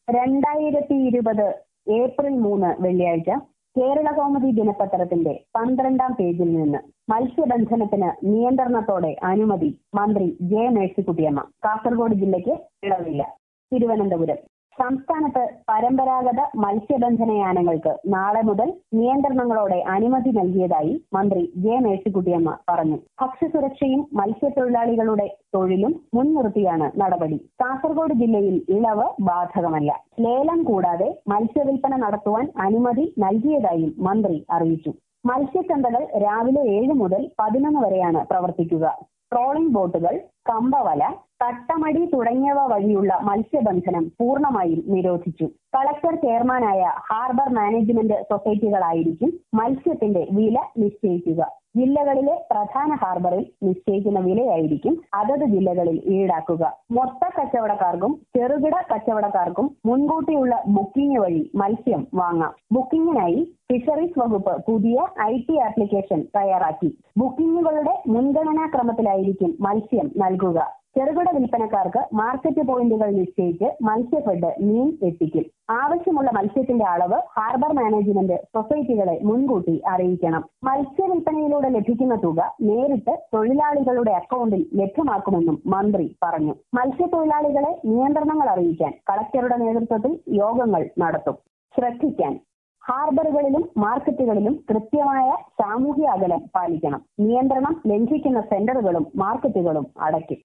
രണ്ടായിരത്തി ഇരുപത് ഏപ്രിൽ മൂന്ന് വെള്ളിയാഴ്ച കേരള കൗമുദി ദിനപത്രത്തിന്റെ പന്ത്രണ്ടാം പേജിൽ നിന്ന് മത്സ്യബന്ധനത്തിന് നിയന്ത്രണത്തോടെ അനുമതി മന്ത്രി ജെ മേഴ്സിക്കുട്ടിയമ്മ കാസർഗോഡ് ജില്ലയ്ക്ക് ഇളവില്ല തിരുവനന്തപുരം സംസ്ഥാനത്ത് പരമ്പരാഗത മത്സ്യബന്ധന യാനങ്ങൾക്ക് നാളെ മുതൽ നിയന്ത്രണങ്ങളോടെ അനുമതി നൽകിയതായി മന്ത്രി ജെ മേഴ്സിക്കുട്ടിയമ്മ പറഞ്ഞു ഭക്ഷ്യസുരക്ഷയും മത്സ്യത്തൊഴിലാളികളുടെ തൊഴിലും മുൻനിർത്തിയാണ് നടപടി കാസർഗോഡ് ജില്ലയിൽ ഇളവ് ബാധകമല്ല ലേലം കൂടാതെ മത്സ്യവില്പന നടത്തുവാൻ അനുമതി നൽകിയതായും മന്ത്രി അറിയിച്ചു മത്സ്യച്ചന്തകൾ രാവിലെ ഏഴ് മുതൽ പതിനൊന്ന് വരെയാണ് പ്രവർത്തിക്കുക ട്രോളിംഗ് ബോട്ടുകൾ കമ്പവല തട്ടമടി തുടങ്ങിയവ വഴിയുള്ള മത്സ്യബന്ധനം പൂർണ്ണമായും നിരോധിച്ചു കളക്ടർ ചെയർമാനായ ഹാർബർ മാനേജ്മെന്റ് സൊസൈറ്റികളായിരിക്കും മത്സ്യത്തിന്റെ വില നിശ്ചയിക്കുക ജില്ലകളിലെ പ്രധാന ഹാർബറിൽ നിശ്ചയിക്കുന്ന വിലയായിരിക്കും അതത് ജില്ലകളിൽ ഈടാക്കുക മൊത്ത കച്ചവടക്കാർക്കും ചെറുകിട കച്ചവടക്കാർക്കും മുൻകൂട്ടിയുള്ള ബുക്കിംഗ് വഴി മത്സ്യം വാങ്ങാം ബുക്കിംഗിനായി ഫിഷറീസ് വകുപ്പ് പുതിയ ഐ ടി ആപ്ലിക്കേഷൻ തയ്യാറാക്കി ബുക്കിംഗുകളുടെ മുൻഗണനാ ക്രമത്തിലായിരിക്കും മത്സ്യം നൽകുക ചെറുകിട വിൽപ്പനക്കാർക്ക് മാർക്കറ്റ് പോയിന്റുകൾ നിശ്ചയിച്ച് മത്സ്യഫെഡ് മീൻ എത്തിക്കും ആവശ്യമുള്ള മത്സ്യത്തിന്റെ അളവ് ഹാർബർ മാനേജ്മെന്റ് സൊസൈറ്റികളെ മുൻകൂട്ടി അറിയിക്കണം മത്സ്യ വിൽപ്പനയിലൂടെ ലഭിക്കുന്ന തുക നേരിട്ട് തൊഴിലാളികളുടെ അക്കൗണ്ടിൽ ലഭ്യമാക്കുമെന്നും മന്ത്രി പറഞ്ഞു മത്സ്യത്തൊഴിലാളികളെ നിയന്ത്രണങ്ങൾ അറിയിക്കാൻ കളക്ടറുടെ നേതൃത്വത്തിൽ യോഗങ്ങൾ നടത്തും ശ്രദ്ധിക്കാൻ ഹാർബറുകളിലും മാർക്കറ്റുകളിലും കൃത്യമായ സാമൂഹ്യ അകലം പാലിക്കണം നിയന്ത്രണം ലംഘിക്കുന്ന സെന്ററുകളും മാർക്കറ്റുകളും അടയ്ക്കും